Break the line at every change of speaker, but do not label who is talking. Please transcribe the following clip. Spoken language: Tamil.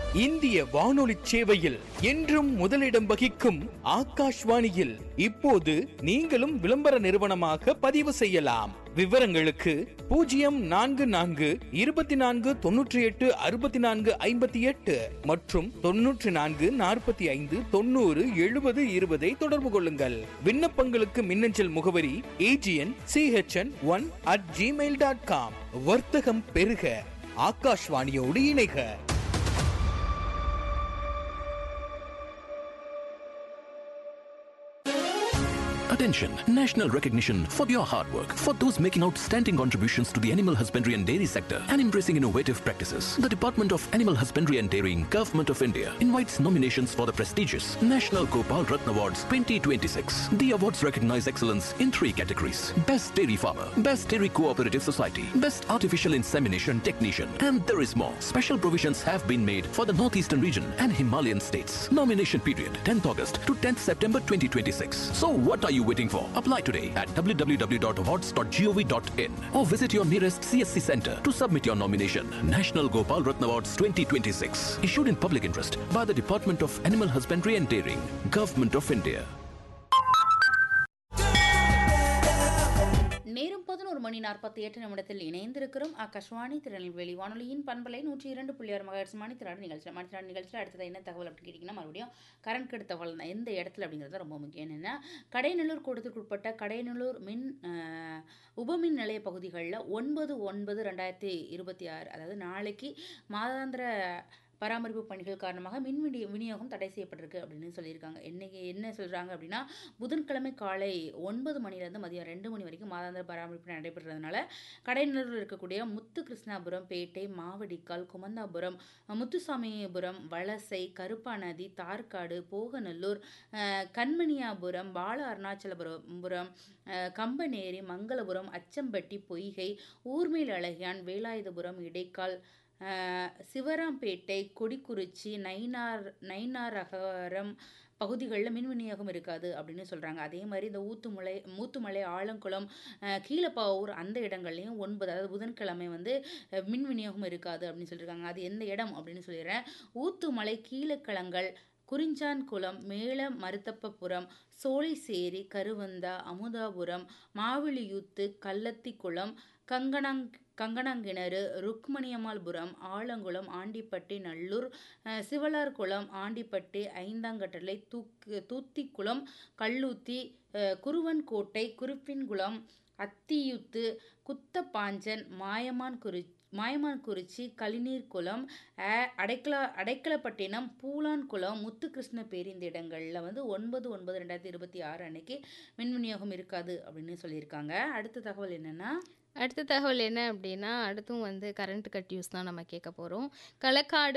இந்திய வானொலி சேவையில் என்றும் முதலிடம் வகிக்கும் ஆகாஷ்வாணியில் இப்போது நீங்களும் விளம்பர நிறுவனமாக பதிவு செய்யலாம் விவரங்களுக்கு பூஜ்ஜியம் நான்கு நான்கு இருபத்தி நான்கு தொன்னூற்றி எட்டு அறுபத்தி நான்கு ஐம்பத்தி எட்டு மற்றும் தொன்னூற்றி நான்கு நாற்பத்தி ஐந்து தொண்ணூறு எழுபது இருபதை தொடர்பு கொள்ளுங்கள் விண்ணப்பங்களுக்கு மின்னஞ்சல் முகவரி AGN CHN one at Gmail dot com வர்த்தகம் பெருக ஆகாஷ்வாணியோடு இணைக
Attention! National recognition for your hard work. For those making outstanding contributions to the animal husbandry and dairy sector and embracing innovative practices, the Department of Animal Husbandry and Dairying, Government of India invites nominations for the prestigious National Gopal Ratna Awards 2026. The awards recognize excellence in three categories Best Dairy Farmer, Best Dairy Cooperative Society, Best Artificial Insemination Technician, and there is more. Special provisions have been made for the Northeastern region and Himalayan states. Nomination period 10th August to 10th September 2026. So, what are you waiting for? Apply today at www.awards.gov.in or visit your nearest CSC center to submit your nomination. National Gopal Ratna Awards 2026. Issued in public interest by the Department of Animal Husbandry and Dairying, Government of India.
நேரம் பதினோரு மணி நாற்பத்தி எட்டு நிமிடத்தில் இணைந்திருக்கிறோம் ஆகாஷ்வாணி திருநெல்வேலி வானொலியின் பண்பலை நூற்றி இரண்டு புள்ளி ஆறு மகர்ஸ் மணித்திராடு நிகழ்ச்சி மணித்திராடு நிகழ்ச்சியில் அடுத்தது என்ன தகவல் அப்படின்னு கேட்டிங்கன்னா மறுபடியும் கரண்ட் கெடுத்த தகவல் தான் எந்த இடத்துல அப்படிங்கிறது ரொம்ப முக்கியம் என்னென்னா கடைநல்லூர் கூட்டத்திற்குட்பட்ட கடைநல்லூர் மின் அஹ், உபமின் நிலைய பகுதிகளில் ஒன்பது ஒன்பது ரெண்டாயிரத்தி இருபத்தி ஆறு அதாவது நாளைக்கு மாதாந்திர பராமரிப்பு பணிகள் காரணமாக மின் விநியோ விநியோகம் தடை செய்யப்பட்டிருக்கு அப்படின்னு சொல்லியிருக்காங்க என்னைக்கு என்ன சொல்கிறாங்க அப்படின்னா புதன்கிழமை காலை ஒன்பது மணிலேருந்து மதியம் ரெண்டு மணி வரைக்கும் மாதாந்திர பராமரிப்பு நடைபெறதுனால கடைநல்லூரில் இருக்கக்கூடிய முத்து கிருஷ்ணாபுரம் பேட்டை மாவடிக்கால் குமந்தாபுரம் முத்துசாமிபுரம் வலசை கருப்பாநதி தார்காடு போகநல்லூர் அஹ், கண்மணியாபுரம் பால அருணாச்சலபுரம் அஹ், கம்பனேரி மங்களபுரம் அச்சம்பட்டி பொய்கை ஊர்மேல் அழகியான் வேலாயுதபுரம் இடைக்கால் அஹ், சிவராம்பேட்டை கொடிக்குறிச்சி நைனார் நைனாரகரம் பகுதிகளில் மின் விநியோகம் இருக்காது அப்படின்னு சொல்கிறாங்க அதே மாதிரி இந்த ஊத்துமலை மூத்துமலை ஆலங்குளம் அஹ், கீழப்பாவூர் அந்த இடங்கள்லையும் ஒன்பது அதாவது புதன்கிழமை வந்து அஹ், மின் விநியோகம் இருக்காது அப்படின்னு சொல்லியிருக்காங்க அது எந்த இடம் அப்படின்னு சொல்லிடுறேன் ஊத்துமலை கீழக்கிழங்கள் குறிஞ்சான்குளம் மேல மருத்தப்பபுரம் சோலைசேரி கருவந்தா அமுதாபுரம் மாவிலியூத்து கள்ளத்திக்குளம் கங்கணங் கங்கணங்கிணறு ருக்மணியம்மாள்புரம் ஆலங்குளம் ஆண்டிப்பட்டி நல்லூர் அஹ், சிவலார்குளம் ஆண்டிப்பட்டி ஐந்தாங்கட்டளை தூக்கு தூத்திக்குளம் கல்லூத்தி அஹ், குருவன்கோட்டை குருப்பின்குளம் அத்தியுத்து குத்தப்பாஞ்சன் மாயமான் குறி மாயமான்குறிச்சி கலிநீர்குளம் அ- அடைக்கல அடைக்கலப்பட்டினம் பூலான்குளம் முத்துகிருஷ்ண பேருந்து இடங்களில் வந்து ஒன்பது ஒன்பது ரெண்டாயிரத்தி இருபத்தி ஆறு அன்னைக்கு மின் விநியோகம் இருக்காது அப்படின்னு சொல்லியிருக்காங்க அடுத்த தகவல் என்னன்னா
அடுத்த தகவல் என்ன அப்படின்னா அடுத்தும் வந்து கரண்ட் கட் யூஸ் தான் நம்ம கேட்க போகிறோம் களக்காடு